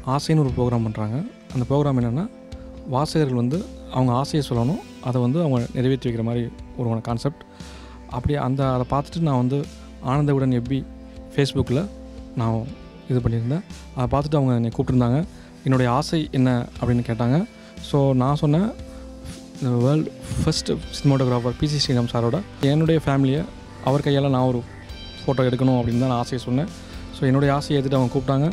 ஆசைன்னு ஒரு ப்ரோக்ராம் பண்ணுறாங்க அந்த ப்ரோக்ராம் என்னென்னா வாசகர்கள் வந்து அவங்க ஆசையை சொல்லணும் அதை வந்து அவங்க நிறைவேற்றி வைக்கிற மாதிரி ஒரு கான்செப்ட் அப்படி அந்த அதை பார்த்துட்டு நான் வந்து ஆனந்தவுடன் எப்படி ஃபேஸ்புக்கில் நான் இது பண்ணியிருந்தேன் அதை பார்த்துட்டு அவங்க என்னை கூப்பிட்டுருந்தாங்க என்னுடைய ஆசை என்ன அப்படின்னு கேட்டாங்க ஸோ நான் சொன்னேன் world first cinematographer PC Sreeram சாரோட என்னுடைய ஃபேமிலியை அவர் கையால் நான் ஒரு ஃபோட்டோ எடுக்கணும் அப்படின்னு தான் நான் ஆசையை சொன்னேன் ஸோ என்னுடைய ஆசையை எடுத்துகிட்டு அவங்க கூப்பிட்டாங்க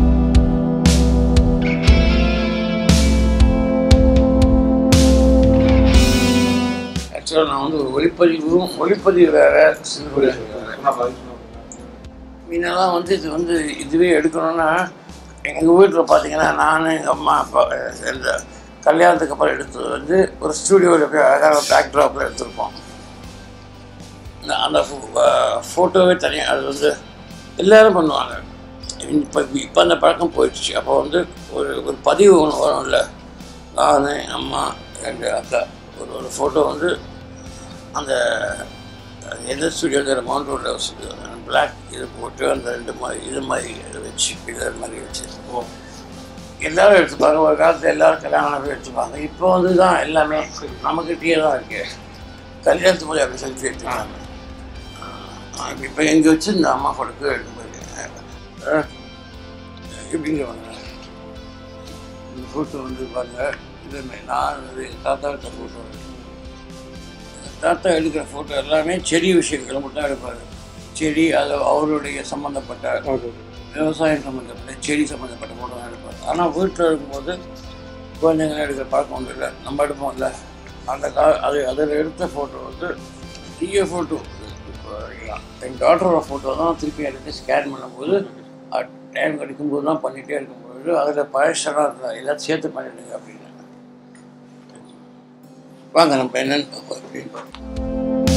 ஆக்சுவலாக நான் வந்து ஒரு ஒளிப்பதிவும் ஒளிப்பதிவு வேறு சிறுபொழிவு வேறு முன்னெல்லாம் வந்து இது வந்து இதுவே எடுக்கணும்னா எங்கள் வீட்டில் பார்த்தீங்கன்னா நான் எங்கள் அம்மா அப்பா இந்த கல்யாணத்துக்கு அப்புறம் எடுத்தது வந்து ஒரு ஸ்டூடியோவில் போய் அழகான பேக் ட்ராப்பில் எடுத்திருப்போம் இந்த அந்த ஃபோட்டோவே தனியாக அது வந்து எல்லோரும் பண்ணுவாங்க இப்போ இப்போ அந்த பழக்கம் போயிடுச்சு அப்போ வந்து ஒரு ஒரு பதிவு ஒன்று வரும்ல நான் அம்மா ரெண்டு அக்கா ஒரு ஒரு ஃபோட்டோ வந்து அந்த எந்த ஸ்டுடியோங்கிற மவுண்ட் ரோட்டில் ஸ்டுடியோ பிளாக் இது போட்டு அந்த ரெண்டு மாதிரி இது மாதிரி வச்சு பில்லர் மாதிரி வச்சு எல்லாரும் எடுத்துப்பாங்க ஒரு காலத்தில் எல்லாரும் கல்யாணம் போய் எடுத்துப்பாங்க இப்போ வந்து தான் எல்லாமே நமக்கிட்டே தான் இருக்கு கல்யாணத்து போய் அப்படி செல்ஃபி எடுத்துக்காங்க இப்போ எங்கே வச்சு இந்த அம்மா ஃபோட்டோக்கு எடுத்து போயிருக்கேன் எப்படிங்கிறவங்க இந்த ஃபோட்டோ வந்து பாருங்க இது நான் இது தாத்தா எடுத்த ஃபோட்டோ தாத்தா எடுக்கிற ஃபோட்டோ எல்லாமே செடி விஷயங்களை மட்டும் தான் எடுப்பார் செடி அது அவருடைய சம்மந்தப்பட்ட விவசாயம் சம்மந்தப்பட்ட செடி சம்மந்தப்பட்ட ஃபோட்டோ தான் எடுப்பார் ஆனால் வீட்டில் இருக்கும்போது குழந்தைங்க எடுக்கிற பழக்கம் ஒன்றும் இல்லை நம்ம எடுப்போம்ல அந்த கா அது அதில் எடுத்த ஃபோட்டோ வந்து தீய ஃபோட்டோ இப்போ என் டாக்டரோட ஃபோட்டோ தான் திருப்பி எடுத்து ஸ்கேன் பண்ணும்போது டைம் கிடைக்கும்போது தான் பண்ணிகிட்டே இருக்கும்போது அதில் பழசெல்லாம் இருந்தால் எல்லாத்தையும் சேர்த்து பண்ணிடுங்க அப்படின்னு வாங்க நம்ம என்னன்னு பார்ப்போம் அப்படின்னு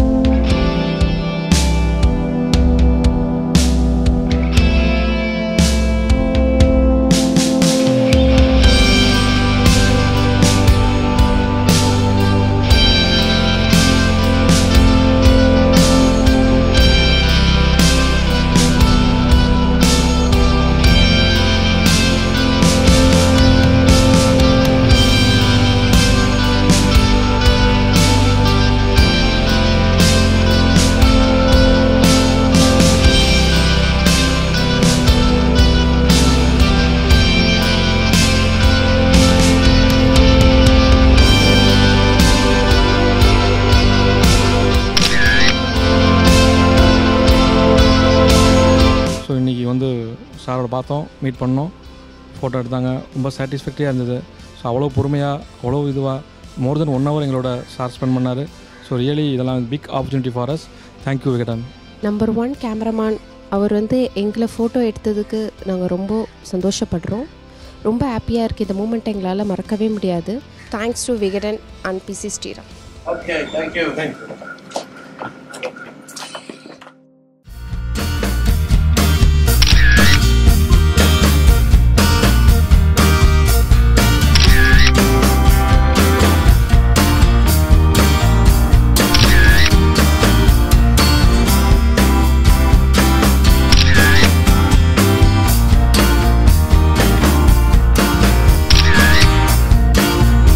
ஸோ இன்றைக்கி வந்து சாரோட பார்த்தோம் மீட் பண்ணோம் ஃபோட்டோ எடுத்தாங்க ரொம்ப சாட்டிஸ்ஃபேக்டரியாக இருந்தது ஸோ அவ்வளோ பொறுமையாக அவ்வளோ இதுவாக மோர் தென் ஒன் ஹவர் எங்களோட சார் ஸ்பெண்ட் பண்ணார் ஸோ ரியலி இதெல்லாம் big opportunity for us thank you Vikatan number one cameraman அவர் வந்து எங்களை ஃபோட்டோ எடுத்ததுக்கு நாங்கள் ரொம்ப சந்தோஷப்படுறோம் ரொம்ப ஹாப்பியாக இருக்குது இந்த மூமெண்ட் எங்களால் மறக்கவே முடியாது thanks to Vikatan and PC Sreeram okay thank you thank you